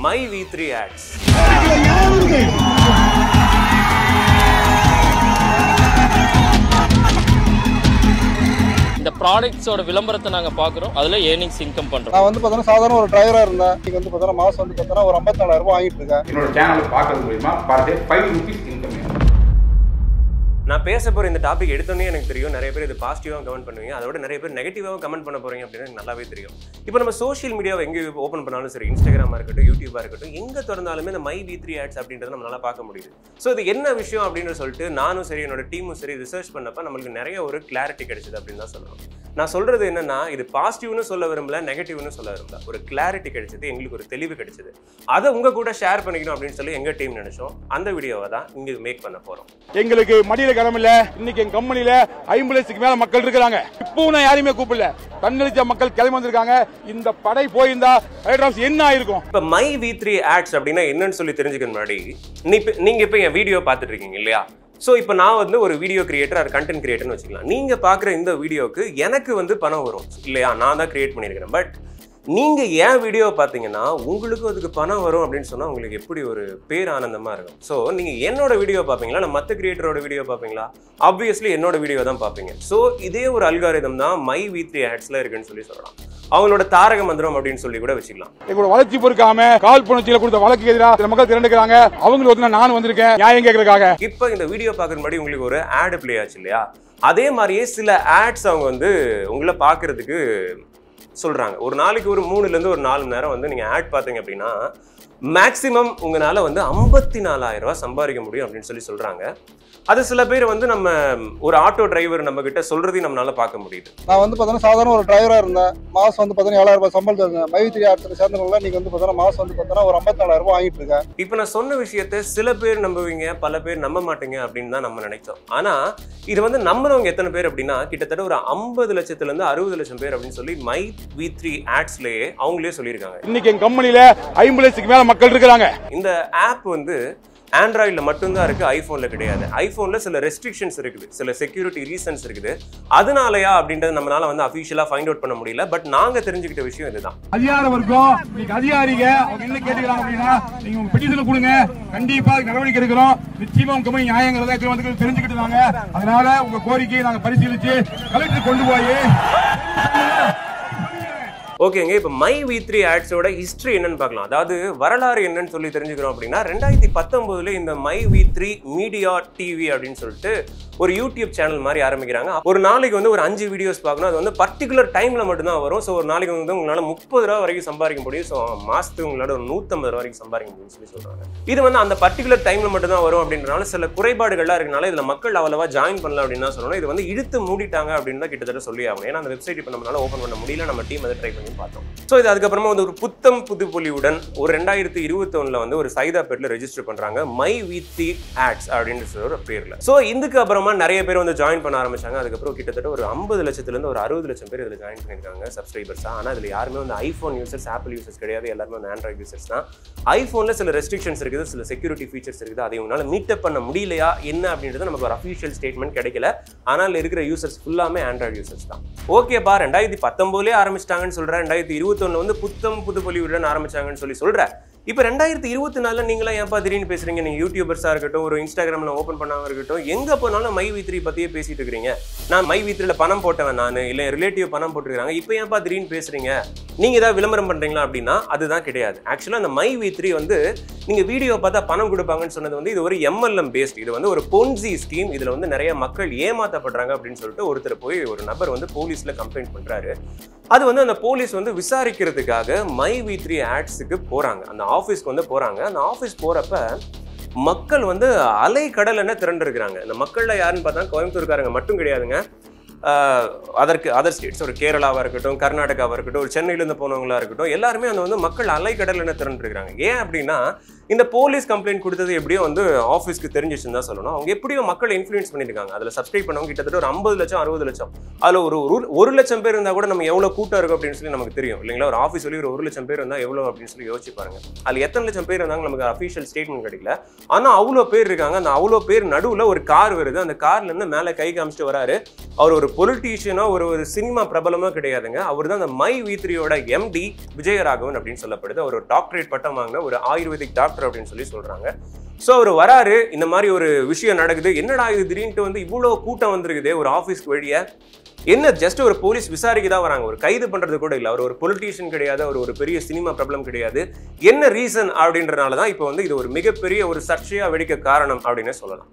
my V three ads இந்த ப்ராடக்ட்ஸோட விளம்பரத்தை நாங்கள் பார்க்குறோம் அதில் ஏர்னிங்ஸ் இன்கம் பண்ணுறோம் நான் வந்து பார்த்தோன்னா சாதாரண ஒரு டிரைவராக இருந்தேன் இன்னைக்கு வந்து பார்த்தோன்னா மாதம் வந்து பார்த்தோன்னா ஒரு ஐம்பத்தி நாலாயிரம் ரூபாய் வாங்கிட்டு இருக்கேன் என்னோட சேனலை பார்க்கறது மூலிமா per day five rupees income நான் பேச போற இந்த டாபிக் எடுத்தோன்னே எனக்கு தெரியும் நிறைய பேர் இது பாசிட்டிவாக கமெண்ட் பண்ணுவீங்க அதோட நிறைய பேர் நெகட்டிவாக கமெண்ட் பண்ண போறீங்க அப்படின்னு எனக்கு நல்லாவே தெரியும் இப்போ நம்ம சோஷியல் மீடியாவை எங்கே ஓப்பன் பண்ணாலும் சரி இன்ஸ்டாகிராமா இருக்கட்டும் யூடியூபா இருக்கட்டும் எங்க திறந்தாலுமே இந்த மை வி த்ரீ ஆட்ஸ் அப்படின்றத நம்மளால பார்க்க முடியுது ஸோ இது என்ன விஷயம் அப்படின்னு சொல்லிட்டு நானும் சரி என்னோட டீமும் சரி ரிசர்ச் பண்ணப்ப நம்மளுக்கு நிறைய ஒரு கிளாரிட்டி கிடைச்சது அப்படின்னு தான் சொல்லணும் நான் சொல்றது என்னன்னா இது பாசிட்டிவ்னு சொல்ல விரும்பல நெகட்டிவ்னு சொல்ல விரும்பல ஒரு கிளாரிட்டி கிடைச்சது எங்களுக்கு ஒரு தெளிவு கிடைச்சது அதை உங்க கூட ஷேர் பண்ணிக்கணும் அப்படின்னு சொல்லி எங்க டீம் நினைச்சோம் அந்த வீடியோவை தான் இங்க மேக் பண்ண போறோம் எங்களுக்கு மடியில கரம் இல்ல இன்னைக்கு எங்க கம்பெனில ஐம்பது லட்சத்துக்கு மேல மக்கள் இருக்கிறாங்க இப்பவும் நான் யாரையுமே கூப்பிடல தன்னெழுச்ச மக்கள் கிளம்பி வந்திருக்காங்க இந்த படை போயிருந்தா ஹைட்ராப்ஸ் என்ன ஆயிருக்கும் இப்போ மை வி த்ரீ ஆட்ஸ் அப்படின்னா என்னன்னு சொல்லி தெரிஞ்சுக்க முன்னாடி நீ இப்ப- நீங்க இப்போ என் வீடியோ பார்த்துட்டு இருக்கீங்க இல்லையா ஸோ இப்போ நான் வந்து ஒரு வீடியோ கிரியேட்டர் அது கண்டென்ட் கிரியேட்டர்னு வச்சுக்கலாம் நீங்க பார்க்குற இந்த வீடியோக்கு எனக்கு வந்து பணம் வரும் இல்லையா நான் தான் கிரியேட் பண்ணியிருக்கிறேன் பட் நீங்க ஏன் வீடியோவை பார்த்தீங்கன்னா உங்களுக்கும் அதுக்கு பணம் வரும் அப்படின்னு சொன்னா உங்களுக்கு எப்படி ஒரு பேர் ஆனந்தமா இருக்கும் ஸோ நீங்க என்னோட வீடியோ பார்ப்பீங்களா இல்லை மற்ற கிரியேட்டரோட வீடியோ பார்ப்பீங்களா ஆப்வியஸ்லி என்னோட வீடியோ தான் பார்ப்பீங்க ஸோ இதே ஒரு அல்காரிதம் தான் மை வி த்ரீ ஆட்ஸ்ல இருக்குன்னு சொல்லி சொல்லலாம் அவங்களோட தாரக மந்திரம் அப்படின்னு சொல்லி கூட வச்சுக்கலாம் எங்களோட வளர்ச்சி பொறுக்காம கால் புணர்ச்சியில கொடுத்த வழக்கு எதிராக சில மக்கள் திரண்டுக்கிறாங்க அவங்களுக்கு வந்து நான் வந்திருக்கேன் நியாயம் கேட்கறதுக்காக இப்போ இந்த வீடியோ பார்க்குற முன்னாடி உங்களுக்கு ஒரு ஆடு ப்ளே ஆச்சு இல்லையா அதே மாதிரியே சில ஆட்ஸ் அவங்க வந்து உங்களை பார்க்கறதுக்கு சொல்றாங்க ஒரு நாளைக்கு ஒரு மூணுல இருந்து ஒரு நாலு மணி நேரம் வந்து நீங்க ஆட் பார்த்தீங்க அப்படின்னா மேக்ஸிமம் உங்களால வந்து ஐம்பத்தி நாலாயிரம் ரூபாய் சம்பாதிக்க முடியும் அப்படின்னு சொல்லி சொல்றாங்க அது சில பேர் வந்து நம்ம ஒரு ஆட்டோ டிரைவர் நம்ம கிட்ட சொல்றதையும் நம்மளால பார்க்க முடியுது நான் வந்து பார்த்தோன்னா சாதாரண ஒரு டிரைவராக இருந்தேன் மாதம் வந்து பார்த்தோன்னா ஏழாயிரம் ரூபாய் சம்பளம் இருந்தேன் மைத்ரி ஆர்ட்ஸில் சேர்ந்தவங்கள நீங்கள் வந்து பார்த்தோன்னா மாதம் வந்து பார்த்தோன்னா ஒரு ஐம்பத்தி நாலாயிரம் ரூபாய் வாங்கிட்டு இருக்கேன் இப்போ நான் சொன்ன விஷயத்தை சில பேர் நம்புவீங்க பல பேர் நம்ப மாட்டீங்க அப்படின்னு தான் நம்ம நினைச்சோம் ஆனா இது வந்து நம்புறவங்க எத்தனை பேர் அப்படின்னா கிட்டத்தட்ட ஒரு ஐம்பது லட்சத்துல இருந்து அறுபது லட்சம் பேர் அப்படின்னு சொல்லி மை வி த்ரீ ஆட்ஸ்லயே அவங்களே சொல்லியிருக்காங்க இன்னைக்கு எங்க கம்பெனில ஐம்பது லட்சத்துக்கு மேல மக்கள் இருக்கிறாங்க இந்த ஆப் வந்து ஆண்ட்ராய்டில் மட்டும்தான் இருக்கு ஐஃபோனில் கிடையாது ஐஃபோனில் சில ரெஸ்ட்ரிக்ஷன்ஸ் இருக்குது சில செக்யூரிட்டி ரீசன்ஸ் இருக்குது அதனாலயா அப்படின்றது நம்மளால வந்து அஃபீஷியலாக ஃபைண்ட் அவுட் பண்ண முடியல பட் நாங்க தெரிஞ்சுக்கிட்ட விஷயம் இதுதான் அதிகார வர்க்கம் இன்னைக்கு அதிகாரிங்க அவங்க என்ன கேட்டுக்கிறாங்க அப்படின்னா நீங்க உங்க பெட்டிஷன் கொடுங்க கண்டிப்பா அதுக்கு நடவடிக்கை எடுக்கிறோம் நிச்சயமா உங்க கம்பெனி நியாயங்கிறத இதுல வந்து தெரிஞ்சுக்கிட்டு அதனால உங்க கோரிக்கையை நாங்க பரிசீலிச்சு கலெக்டர் கொண்டு போய் ஓகேங்க இப்போ மை வி த்ரீ ஆட்ஸோட ஹிஸ்ட்ரி என்னன்னு பார்க்கலாம் அதாவது வரலாறு என்னன்னு சொல்லி தெரிஞ்சுக்கிறோம் அப்படின்னா ரெண்டாயிரத்தி பத்தொன்பதுல இந்த my V three media TV அப்படின்னு சொல்லிட்டு ஒரு யூடியூப் சேனல் மாதிரி ஆரம்பிக்கிறாங்க ஒரு நாளைக்கு வந்து ஒரு அஞ்சு வீடியோஸ் பார்க்கணும் அது வந்து பர்டிகுலர் டைம்ல மட்டும்தான் வரும் ஸோ ஒரு நாளைக்கு வந்து உங்களால முப்பது ரூபா வரைக்கும் சம்பாதிக்க முடியும் ஸோ மாசத்துக்கு உங்களால ஒரு நூற்றம்பது ரூபா வரைக்கும் சம்பாதிக்க முடியும்னு சொல்லி சொல்றாங்க இது வந்து அந்த பர்டிகுலர் டைம்ல மட்டும்தான் வரும் அப்படின்றனால சில குறைபாடுகள்லாம் இருக்கனால இதுல மக்கள் அவ்வளவா ஜாயின் பண்ணல அப்படின்னு தான் சொல்லணும் இது வந்து இழுத்து மூடிட்டாங்க அப்படின்னு தான் கிட்டத்தட்ட சொல்லி ஆகணும் ஏன்னா அந்த வெப்சைட் இப்போ நம்மளால ஓப்பன் பண்ண முடியல நம்ம டீம் அதை ட்ரை பண்ணி பார்த்தோம் ஸோ இது அதுக்கப்புறமா வந்து ஒரு புத்தம் புது பொலிவுடன் ஒரு ரெண்டாயிரத்தி இருபத்தொன்னுல வந்து ஒரு சைதாப்பேட்ல ரெஜிஸ்டர் பண்றாங்க மை வித் ஆட்ஸ் அப்படின்னு சொல்லி ஒரு பேர்ல ஸோ இதுக்கு அப்புறமா நிறைய பேர் வந்து ஜாயின் பண்ண ஆரம்பிச்சாங்க அதுக்கப்புறம் கிட்டத்தட்ட ஒரு ஐம்பது லட்சத்துல இருந்து ஒரு அறுபது லட்சம் பேர் இதுல ஜாயின் பண்ணிருக்காங்க சப்ஸ்கிரைபர்ஸா ஆனா இதுல யாருமே வந்து ஐஃபோன் யூசர்ஸ் ஆப்பிள் யூசர்ஸ் கிடையாது எல்லாருமே வந்து ஆண்ட்ராய்டு யூசர்ஸ் தான் ஐஃபோன்ல சில ரெஸ்ட்ரிக்ஷன்ஸ் இருக்குது சில செக்யூரிட்டி ஃபீச்சர்ஸ் இருக்குது அதை உங்களால மீட்டப் பண்ண முடியலையா என்ன அப்படின்றது நமக்கு ஒரு அஃபிஷியல் ஸ்டேட்மெண்ட் கிடைக்கல ஆனால் இருக்கிற யூசர்ஸ் ஃபுல்லாமே ஆண்ட்ராய்டு யூசர்ஸ் தான் ஓகேப்பா ரெண்டாயிரத்தி பத்தொன்பதுலேயே ஆரம்பிச்சிட்டாங்கன்னு சொல்கிறேன் ரெண்டாயிரத்தி இருபத்தொன்னு வந்து புத்தம் புது பொலிவுடன் ஆரம்பிச்சாங்கன்னு சொல்லி சொல்கிறேன் இப்போ ரெண்டாயிரத்தி இருபத்தி நாலில் நீங்களாம் ஏன்ப்பா திடீர்னு பேசுறீங்க நீங்கள் யூடியூபர்ஸாக இருக்கட்டும் ஒரு இன்ஸ்டாகிராமில் ஓப்பன் பண்ணாமல் இருக்கட்டும் எங்கே போனாலும் மை வி த்ரீ பற்றியே பேசிட்டு இருக்கிறீங்க நான் மை வி த்ரீல பணம் போட்டவன் நான் இல்லை ரிலேட்டிவ் பணம் போட்டுருக்காங்க இப்போ ஏன்ப்பா திடீர்னு பேசுறீங்க நீங்கள் ஏதாவது விளம்பரம் பண்ணுறீங்களா அப்படின்னா அதுதான் கிடையாது ஆக்சுவலாக அந்த மை வி த்ரீ வந்து நீங்கள் வீடியோ பார்த்தா பணம் கொடுப்பாங்கன்னு சொன்னது வந்து இது ஒரு எம்எல்எம் பேஸ்ட் இது வந்து ஒரு பொன்சி ஸ்கீம் இதில் வந்து நிறைய மக்கள் ஏமாத்தப்படுறாங்க அப்படின்னு சொல்லிட்டு ஒருத்தர் போய் ஒரு நபர் வந்து போலீஸில் கம்ப்ளைண்ட் பண்ணுறாரு அது வந்து அந்த போலீஸ் வந்து விசாரிக்கிறதுக்காக மை வி த்ரீ ஆட்ஸுக்கு போகிறாங்க அந்த ஆஃபீஸ்க்கு வந்து போகிறாங்க அந்த ஆஃபீஸ் போகிறப்ப மக்கள் வந்து அலை கடல் என்ன திரண்டு இருக்கிறாங்க இந்த மக்கள்ல யாருன்னு பார்த்தா கோயம்புத்தூர்காரங்க மட்டும் கிடையாதுங்க ஆஹ் அதற்கு அதர் ஸ்டேட்ஸ் ஒரு கேரளாவாக இருக்கட்டும் கர்நாடகாவாக இருக்கட்டும் ஒரு சென்னையிலேருந்து போனவங்களா இருக்கட்டும் எல்லாருமே அந்த வந்து மக்கள் அலை கடல் என்ன திரண்டு இருக்கிறாங்க ஏன் அப்படின்னா இந்த போலீஸ் கம்ப்ளைண்ட் கொடுத்தது எப்படியோ வந்து ஆஃபீஸ்க்கு தெரிஞ்சிச்சுன்னு தான் சொல்லணும் அவங்க எப்படியோ மக்களை இன்ஃப்ளூயன்ஸ் பண்ணியிருக்காங்க அதில் சப்ஸ்கிரைப் பண்ணவங்க கிட்டத்தட்ட ஒரு ஐம்பது லட்சம் அறுபது லட்சம் அதில் ஒரு ஒரு ஒரு லட்சம் பேர் இருந்தால் கூட நம்ம எவ்வளோ கூட்டம் இருக்கும் அப்படின்னு சொல்லி நமக்கு தெரியும் இல்லைங்களா ஒரு ஆஃபீஸ் சொல்லி ஒரு ஒரு லட்சம் பேர் இருந்தால் எவ்வளோ அப்படின்னு சொல்லி யோசிச்சு பாருங்க அதில் எத்தனை லட்சம் பேர் இருந்தாங்க நமக்கு அஃபீஷியல் ஸ்டேட்மெண்ட் கிடைக்கல ஆனால் அவ்வளோ பேர் இருக்காங்க அந்த அவ்வளோ பேர் நடுவில் ஒரு கார் வருது அந்த கார்ல இருந்து மேலே கை காமிச்சிட்டு வராரு அவர் ஒரு பொலிட்டீஷியனோ ஒரு ஒரு சினிமா பிரபலமோ கிடையாதுங்க அவர் தான் அந்த மை வி த்ரீயோட எம்டி விஜயராகவன் அப்படின்னு சொல்லப்படுது அவர் ஒரு டாக்டரேட் பட்டம் வாங்கின ஒரு ஆயுர்வேதிக் டாக்டர் அப்படின்னு சொல்லி சொல்றாங்க ஸோ அவர் வராரு இந்த மாதிரி ஒரு விஷயம் நடக்குது என்னடா இது திடீர்னு வந்து இவ்வளோ கூட்டம் வந்திருக்குது ஒரு ஆஃபீஸ்க்கு வெளியே என்ன ஜஸ்ட் ஒரு போலீஸ் விசாரிக்க தான் வராங்க ஒரு கைது பண்றது கூட இல்லை அவர் ஒரு பொலிட்டீஷியன் கிடையாது அவர் ஒரு பெரிய சினிமா பிரபலம் கிடையாது என்ன ரீசன் அப்படின்றனால தான் இப்போ வந்து இது ஒரு மிகப்பெரிய ஒரு சர்ச்சையா வெடிக்க காரணம் அப்படின்னு சொல்லலாம்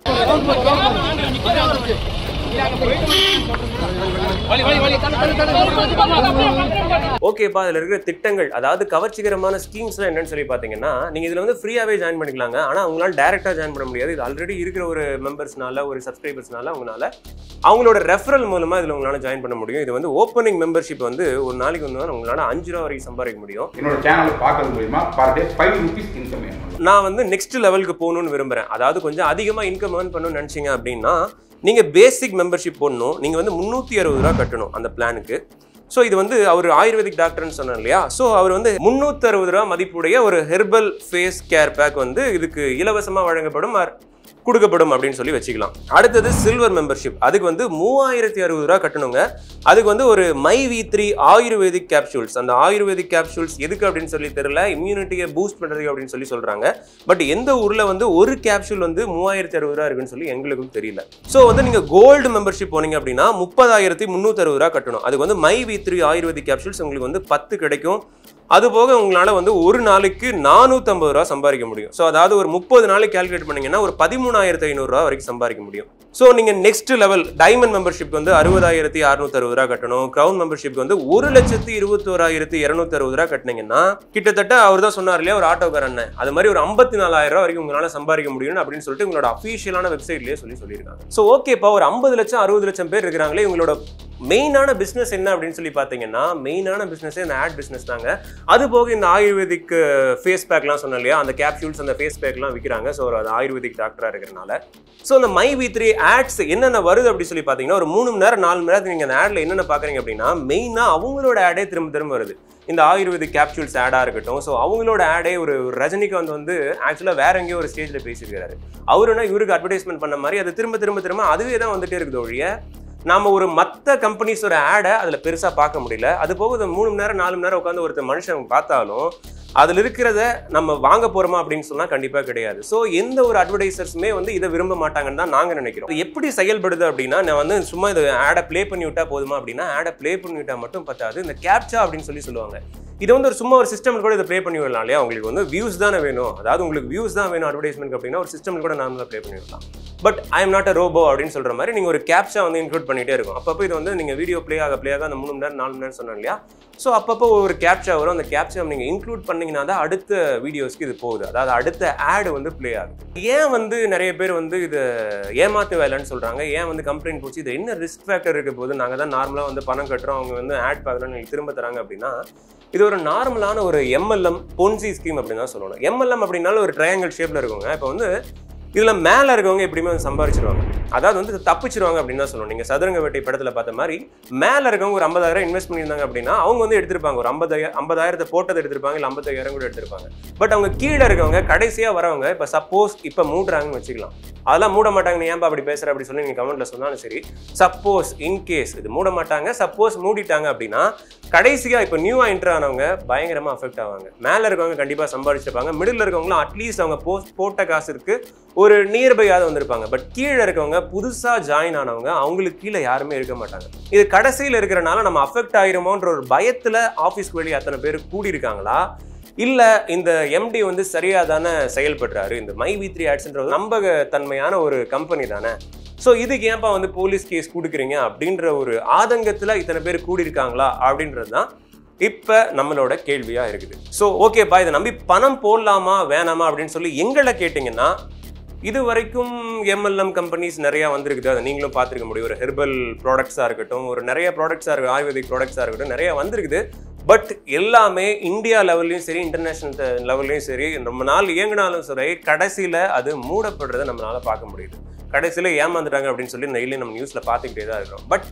ஓகேப்பா அதில் இருக்கிற திட்டங்கள் அதாவது கவர்ச்சிகரமான ஸ்கீம்ஸ்லாம் என்னன்னு சொல்லி பார்த்தீங்கன்னா நீங்கள் இதில் வந்து ஃப்ரீயாகவே ஜாயின் பண்ணிக்கலாங்க ஆனால் அவங்களால டேரெக்டாக ஜாயின் பண்ண முடியாது இது ஆல்ரெடி இருக்கிற ஒரு மெம்பர்ஸ்னால ஒரு சப்ஸ்கிரைபர்ஸ்னால அவங்களால அவங்களோட ரெஃபரல் மூலமாக இதில் உங்களால் ஜாயின் பண்ண முடியும் இது வந்து ஓப்பனிங் மெம்பர்ஷிப் வந்து ஒரு நாளைக்கு வந்து உங்களால் அஞ்சு ரூபா வரைக்கும் சம்பாதிக்க முடியும் என்னோட சேனலை பார்க்கறது மூலியமா per day five rupees income ஏன் நான் வந்து நெக்ஸ்ட் லெவலுக்கு போகணும்னு விரும்புகிறேன் அதாவது கொஞ்சம் அதிகமாக இன்கம் ஏர்ன் பண்ணணும்னு நினச்சிங்க அப்படின்னா நீங்கள் பேசிக் மெம்பர்ஷிப் போடணும் நீங்கள் வந்து முந்நூற்றி அறுபது ரூபா கட்டணும் அந்த பிளானுக்கு ஸோ இது வந்து அவர் ஆயுர்வேதிக் டாக்டர்னு சொன்னார் இல்லையா ஸோ அவர் வந்து முந்நூற்றி அறுபது ரூபா மதிப்புடைய ஒரு ஹெர்பல் ஃபேஸ் கேர் பேக் வந்து இதுக்கு இலவசமாக வழங்கப்படும் ஆர் கொடுக்கப்படும் அப்படின்னு சொல்லி வச்சுக்கலாம் அடுத்தது சில்வர் மெம்பர்ஷிப் அதுக்கு வந்து மூவாயிரத்தி அறுபது ரூபா கட்டணுங்க அதுக்கு வந்து ஒரு my V three ayurvedic capsules அந்த ஆயுர்வேதிக் கேப்சூல்ஸ் எதுக்கு அப்படின்னு சொல்லி தெரியல இம்யூனிட்டியை பூஸ்ட் பண்ணுறதுக்கு அப்படின்னு சொல்லி சொல்கிறாங்க பட் எந்த ஊரில் வந்து ஒரு கேப்சூல் வந்து மூவாயிரத்தி அறுபது ரூபா இருக்குன்னு சொல்லி எங்களுக்கும் தெரியல ஸோ வந்து நீங்கள் கோல்டு மெம்பர்ஷிப் போனீங்க அப்படின்னா முப்பதாயிரத்தி முந்நூற்றி அறுபது ரூபா கட்டணும் அதுக்கு வந்து my V three ayurvedic capsules உங்களுக்கு வந்து பத்து கிடைக்கும் அது போக உங்களால் வந்து ஒரு நாளைக்கு நானூற்றம்பது ரூபா சம்பாதிக்க முடியும் ஸோ அதாவது ஒரு முப்பது நாளைக்கு கால்குலேட் பண்ணீங்கன்னா ஒரு பதிமூணாயிரத்து ஐநூறுரூவா வரைக்கும் சம்பாதிக்க முடியும் ஸோ நீங்கள் நெக்ஸ்ட் லெவல் டைமண்ட் மெம்பர்ஷிப் வந்து அறுபதாயிரத்தி அறுநூத்தறுபது ரூபா கட்டணும் க்ரௌன் மெம்பர்ஷிப் வந்து ஒரு லட்சத்தி இருபத்தோராயிரத்தி இரநூத்தி அறுபது ரூபா கட்டினீங்கன்னா கிட்டத்தட்ட அவர் தான் சொன்னார் இல்லையா ஒரு ஆட்டோக்கார அண்ணன் அது மாதிரி ஒரு ஐம்பத்தி நாலாயிரம் ரூபா வரைக்கும் உங்களால் சம்பாதிக்க முடியும் அப்படின்னு சொல்லிட்டு உங்களோட அஃபீஷியலான வெப்சைட்லேயே சொல்லி சொல்லியிருக்காங்க ஸோ ஓகேப்பா ஒரு ஐம்பது லட்சம் அறுபது லட்சம் பேர் இருக்கிறாங்களே இவங்களோட மெயினான பிஸ்னஸ் என்ன அப்படின்னு சொல்லி பார்த்தீங்கன்னா மெயினான பிஸ்னஸே இந்த ஆட் பிஸ்னஸ் தாங்க அது போக இந்த ஆயுர்வேதிக் ஃபேஸ் பேக்லாம் சொன்னேன் இல்லையா அந்த கேப்சூல்ஸ் அந்த ஃபேஸ் பேக்லாம் விற்கிறாங்க ஸோ அது ஆயுர்வேதிக் டாக்டராக இருக்கிறனால ஸோ அந்த மை வி த்ரீ ஆட்ஸ் என்னென்ன வருது அப்படி சொல்லி பார்த்தீங்கன்னா ஒரு மூணு மணி நேரம் நாலு மணி நேரத்துக்கு நீங்கள் அந்த ஆடில் என்னென்ன பார்க்குறீங்க அப்படின்னா மெயினாக அவங்களோட ஆடே திரும்ப திரும்ப வருது இந்த ஆயுர்வேதிக் கேப்சூல்ஸ் ஆடாக இருக்கட்டும் ஸோ அவங்களோட ஆடே ஒரு ஒரு ரஜினிகாந்த் வந்து ஆக்சுவலாக வேற எங்கேயோ ஒரு ஸ்டேஜில் பேசியிருக்காரு அவருனா இவருக்கு அட்வர்டைஸ்மெண்ட் பண்ண மாதிரி அது திரும்ப திரும்ப திரும்ப அதுவே தான் வந்துட்டே இருக்குது ஒழிய நாம ஒரு மற்ற கம்பெனிஸோட ஆடை அதில் பெருசாக பார்க்க முடியல அது போக இந்த மூணு மணி நேரம் நாலு மணி நேரம் உட்காந்து ஒருத்தர் மனுஷன் பார்த்தாலும் அதில் இருக்கிறத நம்ம வாங்க போகிறோமா அப்படின்னு சொன்னால் கண்டிப்பாக கிடையாது ஸோ எந்த ஒரு அட்வர்டைசர்ஸுமே வந்து இதை விரும்ப மாட்டாங்கன்னு தான் நாங்கள் நினைக்கிறோம் இது எப்படி செயல்படுது அப்படின்னா நான் வந்து சும்மா இது ஆடை ப்ளே பண்ணி விட்டா போதுமா அப்படின்னா ஆடை ப்ளே பண்ணி விட்டா மட்டும் பத்தாது இந்த கேப்சா அப்படின்னு சொல்லி சொல்லுவாங்க இது வந்து ஒரு சும்மா ஒரு சிஸ்டம் கூட இதை ப்ளே பண்ணி விடலாம் இல்லையா உங்களுக்கு வந்து வியூஸ் தானே வேணும் அதாவது உங்களுக்கு வியூஸ் தான் வேணும் அட்வர்டைஸ்மெண்ட் அப்படின்னா ஒரு சிஸ்டம் கூட நார்மலாக ப்ளே பண்ணி விடலாம் but I am not a robot அப்படின்னு சொல்ற மாதிரி நீங்கள் ஒரு கேப்சா வந்து இன்க்ளூட் பண்ணிட்டே இருக்கும் அப்பப்போ இது வந்து நீங்கள் வீடியோ ப்ளே ஆக ப்ளே ஆக அந்த மூணு மணி நேரம் நாலு மணி நேரம் சொன்னேன் இல்லையா ஸோ அப்பப்போ ஒரு கேப்சா வரும் அந்த கேப்சா நீங்கள் இன்க்ளூட் பண்ணீங்கன்னா தான் அடுத்த வீடியோஸ்க்கு இது போகுது அதாவது அடுத்த ஆடு வந்து ப்ளே ஆகுது ஏன் வந்து நிறைய பேர் வந்து இது ஏமாத்து வேலைன்னு சொல்கிறாங்க ஏன் வந்து கம்ப்ளைண்ட் போச்சு இது என்ன ரிஸ்க் ஃபேக்டர் இருக்க போது நாங்கள் தான் நார்மலாக வந்து பணம் கட்டுறோம் அவங்க வந்து ஆட் பார்க்குறோம் நீங்கள் திரும்ப தராங்க அப்படின்னா இது ஒரு நார்மலான ஒரு எம்எல்எம் பொன்சி ஸ்கீம் அப்படின்னு தான் சொல்லணும் எம்எல்எம் அப்படின்னாலும் ஒரு ட்ரையாங்கிள் ஷேப்பில் இருக்குங்க இப்போ வந்து இதில் மேலே இருக்கவங்க எப்படியுமே வந்து சம்பாரிச்சிருவாங்க அதாவது வந்து தப்பிச்சிருவாங்க அப்படின்னு தான் சொல்லணும் நீங்கள் சதுரங்க வேட்டை படத்தில் பார்த்த மாதிரி மேலே இருக்கவங்க ஒரு ஐம்பதாயிரம் இன்வெஸ்ட் பண்ணியிருந்தாங்க அப்படின்னா அவங்க வந்து எடுத்திருப்பாங்க ஒரு ஐம்பதாயிரம் ஐம்பதாயிரத்தை போட்டதை எடுத்திருப்பாங்க இல்லை ஐம்பத்தாயிரம் கூட எடுத்திருப்பாங்க பட் அவங்க கீழே இருக்கவங்க கடைசியாக வரவங்க இப்போ சப்போஸ் இப்போ மூடுறாங்கன்னு வச்சுக்கலாம் அதெல்லாம் மூட மாட்டாங்க நீ ஏன்பா அப்படி பேசுற அப்படி சொல்லி நீங்கள் கமெண்ட்ல சொன்னாலும் சரி சப்போஸ் இன்கேஸ் இது மூட மாட்டாங்க சப்போஸ் மூடிட்டாங்க அப்படின்னா கடைசியாக இப்போ நியூவாக என்ட்ரு ஆனவங்க பயங்கரமாக அஃபெக்ட் ஆவாங்க மேலே இருக்கவங்க கண்டிப்பாக சம்பாதிச்சிருப்பாங்க மிடில் இருக்கவங்களும் அட்லீஸ்ட் அவங்க போஸ்ட் போட்ட காசுக்கு ஒரு நியர்பையாவது வந்திருப்பாங்க பட் கீழே இருக்கவங்க புதுசாக ஜாயின் ஆனவங்க அவங்களுக்கு கீழே யாருமே இருக்க மாட்டாங்க இது கடைசியில் இருக்கிறனால நம்ம அஃபெக்ட் ஆயிருமோன்ற ஒரு பயத்தில் ஆஃபீஸ்க்கு வெளியே அத்தனை பேர் கூடியிருக்காங்களா இல்ல இந்த எம்டி வந்து சரியா தானே செயல்படுறாரு இந்த மை வி த்ரீ ஆட்ஸ்ன்றது நம்பகத்தன்மையான ஒரு கம்பெனி தானே ஸோ இதுக்கு ஏன்பா வந்து போலீஸ் கேஸ் கொடுக்குறீங்க அப்படின்ற ஒரு ஆதங்கத்தில் இத்தனை பேர் கூடியிருக்காங்களா அப்படின்றது தான் இப்போ நம்மளோட கேள்வியா இருக்குது ஸோ ஓகேப்பா இதை நம்பி பணம் போடலாமா வேணாமா அப்படின்னு சொல்லி எங்களை கேட்டிங்கன்னா இது வரைக்கும் எம்எல்எம் கம்பெனிஸ் நிறையா வந்திருக்குது அதை நீங்களும் பார்த்துருக்க முடியும் ஒரு ஹெர்பல் ப்ராடக்ட்ஸாக இருக்கட்டும் ஒரு நிறைய ப்ராடக்ட்ஸாக இருக்கு ஆயுர்வேதிக் ப்ராடக்ட்ஸாக இருக்கட்டும் நிறைய வந்திருக்குது பட் எல்லாமே இந்தியா லெவல்லையும் சரி இன்டர்நேஷனல் லெவல்லையும் சரி ரொம்ப நாள் இயங்கினாலும் சரி கடைசியில் அது மூடப்படுறதை நம்மளால பார்க்க முடியுது கடைசியில் ஏமாந்துட்டாங்க அப்படின்னு சொல்லி டெய்லி நம்ம நியூஸில் பார்த்துக்கிட்டே தான் இருக்கிறோம் பட்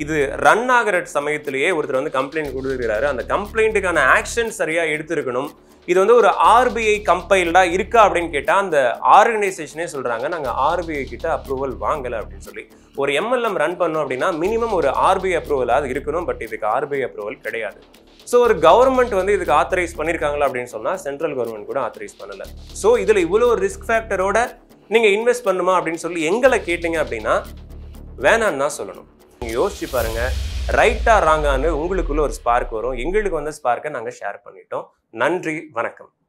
இது ரன் ஆகிற சமயத்திலேயே ஒருத்தர் வந்து கம்ப்ளைண்ட் கொடுத்துருக்காரு அந்த கம்ப்ளைண்ட்டுக்கான ஆக்ஷன் சரியா எடுத்திருக்கணும் இது வந்து ஒரு ஆர்பிஐ கம்பைல்டா இருக்கா அப்படின்னு கேட்டா அந்த ஆர்கனைசேஷனே சொல்றாங்க நாங்க ஆர்பிஐ கிட்ட அப்ரூவல் வாங்கல அப்படின்னு சொல்லி ஒரு எம்எல்எம் ரன் பண்ணோம் அப்படின்னா மினிமம் ஒரு ஆர்பிஐ அப்ரூவலாக இருக்கணும் பட் இதுக்கு ஆர்பிஐ அப்ரூவல் கிடையாது ஸோ ஒரு கவர்மெண்ட் வந்து இதுக்கு ஆத்தரைஸ் பண்ணியிருக்காங்களா அப்படின்னு சொன்னா சென்ட்ரல் கவர்மெண்ட் கூட ஆத்தரைஸ் பண்ணல ஸோ இதுல இவ்வளோ ரிஸ்க் ஃபேக்டரோட நீங்க இன்வெஸ்ட் பண்ணுமா அப்படின்னு சொல்லி எங்களை கேட்டீங்க அப்படின்னா வேணான்னு தான் சொல்லணும் நீங்க யோசிச்சு பாருங்க ரைட்டா ராங்கான்னு உங்களுக்குள்ள ஒரு ஸ்பார்க் வரும் எங்களுக்கு வந்த ஸ்பார்க்கை நாங்கள் ஷேர் பண்ணிட்டோம் நன்றி வணக்கம்